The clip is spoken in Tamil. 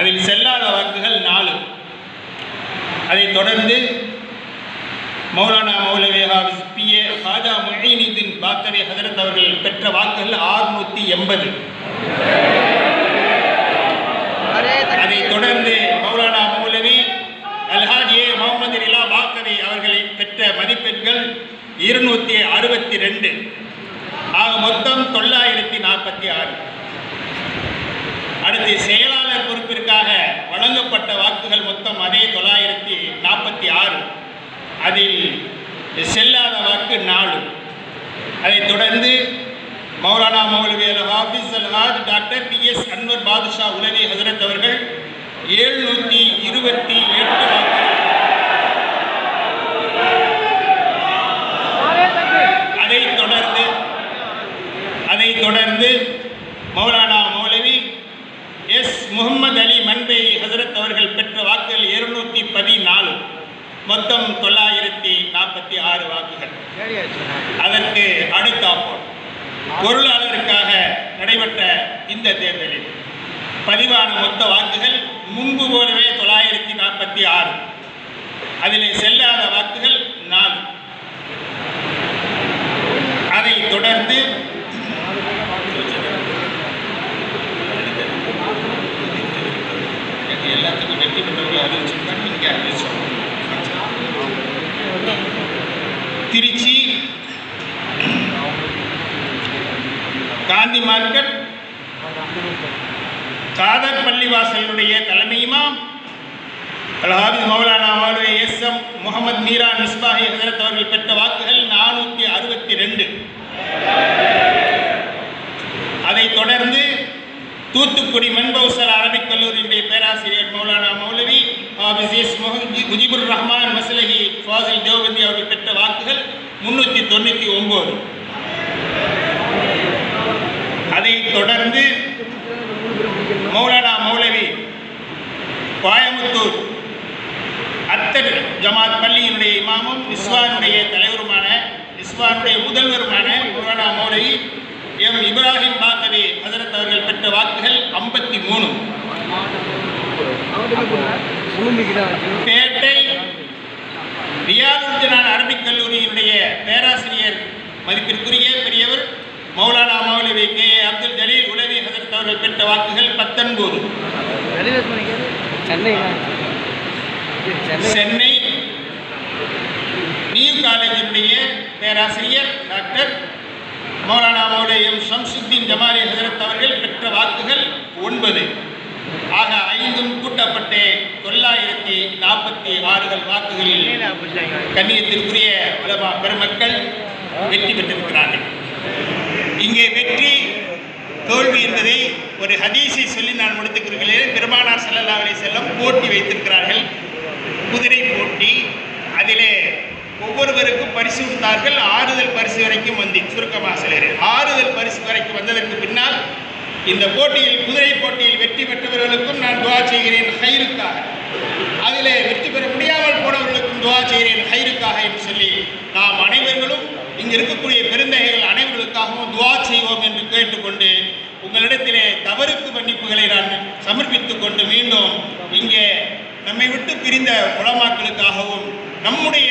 அதில் செல்லாத வாக்குகள் நாலு அதைத் தொடர்ந்து மௌலானா மௌலவி ஹாஃபிஸ் பி ஏ ஹாஜா முஹீனுddin பாக்கவி ஹதரத் அவர்கள் பெற்ற வாக்குகள் ஆறுநூற்றி எண்பது அதைத் தொடர்ந்து மௌலானா மௌலவி அல்ஹாஜ் ஏ முகமது ரிலா பாக்கவி அவர்களை பெற்ற மதிப்பெண்கள் இருநூற்றி அறுபத்தி ரெண்டு ஆக மொத்தம் தொள்ளாயிரத்தி நாற்பத்தி ஆறு அடுத்து செயலாளர் பொறுப்பிற்காக வழங்கப்பட்ட வாக்குகள் மொத்தம் அதே தொள்ளாயிரத்தி நாற்பத்தி ஆறு அதில் செல்லாத வாக்கு நாலு அதைத் தொடர்ந்து மௌலானா மௌலவி அல் ஹாஃபிஸ் அல் ஹாஜ் doctor B S Anwar Badusha உலவி ஹசரத் அவர்கள் எழுநூற்றி இருபத்தி எட்டு வாக்குகள் அதைத் தொடர்ந்து அதைத் தொடர்ந்து மௌலானா மௌலவி எஸ் முகமது அலி மன்பை ஹசரத் அவர்கள் பெற்ற வாக்குகள் இருநூற்றி பதினாலு மொத்தம் தொள்ளாயிரத்தி நாற்பத்தி ஆறு வாக்குகள் அதற்கு அடுத்தாப்போல் பொருளாளருக்காக நடைபெற்ற இந்த தேர்தலில் பதிவான மொத்த வாக்குகள் முன்பு போலவே தொள்ளாயிரத்தி நாற்பத்தி ஆறு அதிலே செல்லாத வாக்குகள் நாலு அதைத் தொடர்ந்து எல்லாத்துக்கும் வெற்றி பெற்றவர்களை அறிவிச்சிருக்காங்க இங்கே அறிவிச்சோம் திருச்சி காந்தி மார்க்கெட் காதர் பள்ளிவாசலுடைய தலைமையுமாம் அல்ஹாபிஸ் மௌலானா மௌலவி எஸ் எம் முகமது மீரா மிஸ்பாஹி ஹசரத் அவர்கள் பெற்ற வாக்குகள் நானூற்றி அறுபத்தி ரெண்டு அதைத் தொடர்ந்து தூத்துக்குடி மன்பௌசல் அரபிக் கல்லூரியினுடைய பேராசிரியர் மௌலானா மௌலவி ஹாபிஸ் எஸ் முஹ- முஜிபுர் ரஹ்மான் மஸ்லஹி ஃபாசில் தேவபந்தி அவர்கள் பெற்ற வாக்குகள் முன்னூற்றி தொண்ணூற்றி ஒம்பது அதைத் தொடர்ந்து மௌலானா மௌலவி கோயமுத்தூர் அத்தர் ஜமாத் பள்ளியினுடைய இமாமும் இஸ்வானுடைய தலைவருமான இஸ்வானுடைய முதல்வருமான மௌலானா மௌலவி எம் இப்ராஹிம் பாக்கவி ஹசரத் அவர்கள் பெற்ற வாக்குகள் ஐம்பத்தி மூணு பேட்டை ரியாதுஜனான் அரபிக் கல்லூரியினுடைய பேராசிரியர் மதிப்பிற்குரிய பெரியவர் மௌலானா மௌலவி கே ஏ அப்துல் ஜலீல் உலவி ஹசரத் அவர்கள் பெற்ற வாக்குகள் பத்தொன்பது சென்னை சென்னை நியூ காலேஜினுடைய பேராசிரியர் டாக்டர் மௌலானா மௌலை எம் ஷம்சுத்தீன் ஜமாலி ஹசரத் அவர்கள் பெற்ற வாக்குகள் ஒன்பது ஆக ஐந்தும் கூட்டப்பட்டு தொள்ளாயிரத்தி நாற்பத்தி ஆறுகள் வாக்குகளில் கண்ணியத்திற்குரிய உலமா பெருமக்கள் வெற்றி பெற்றிருக்கிறார்கள் இங்கே வெற்றி தோல்வி என்பதை ஒரு ஹதீஸை சொல்லி நான் முடித்துக்கிறேன் பெருமானார் ஸல்லல்லாஹு அலைஹி செல்லம் போட்டி வைத்திருக்கிறார்கள் குதிரை போட்டி அதிலே ஒவ்வொருவருக்கும் பரிசு கொடுத்தார்கள் ஆறுதல் பரிசு வரைக்கும் வந்து சுருக்கமாக சொல்கிறேன் ஆறுதல் பரிசு வரைக்கும் வந்ததற்கு பின்னால் இந்த போட்டியில் குதிரை போட்டியில் வெற்றி பெற்றவர்களுக்கும் நான் துவா செய்கிறேன் ஹைருக்காக அதிலே வெற்றி பெற முடியாமல் போனவர்களுக்கும் துவா செய்கிறேன் ஹைருக்காக என்று சொல்லி நாம் அனைவர்களும் இங்கு இருக்கக்கூடிய பெருந்தகைகள் அனைவர்களுக்காகவும் துவா செய்வோம் என்று கேட்டுக்கொண்டு உங்களிடத்திலே தவறுக்கு மன்னிப்புகளை நான் சமர்ப்பித்துக் கொண்டு மீண்டும் இங்கே நம்மை விட்டு பிரிந்த உலமாக்களுக்காகவும் நம்முடைய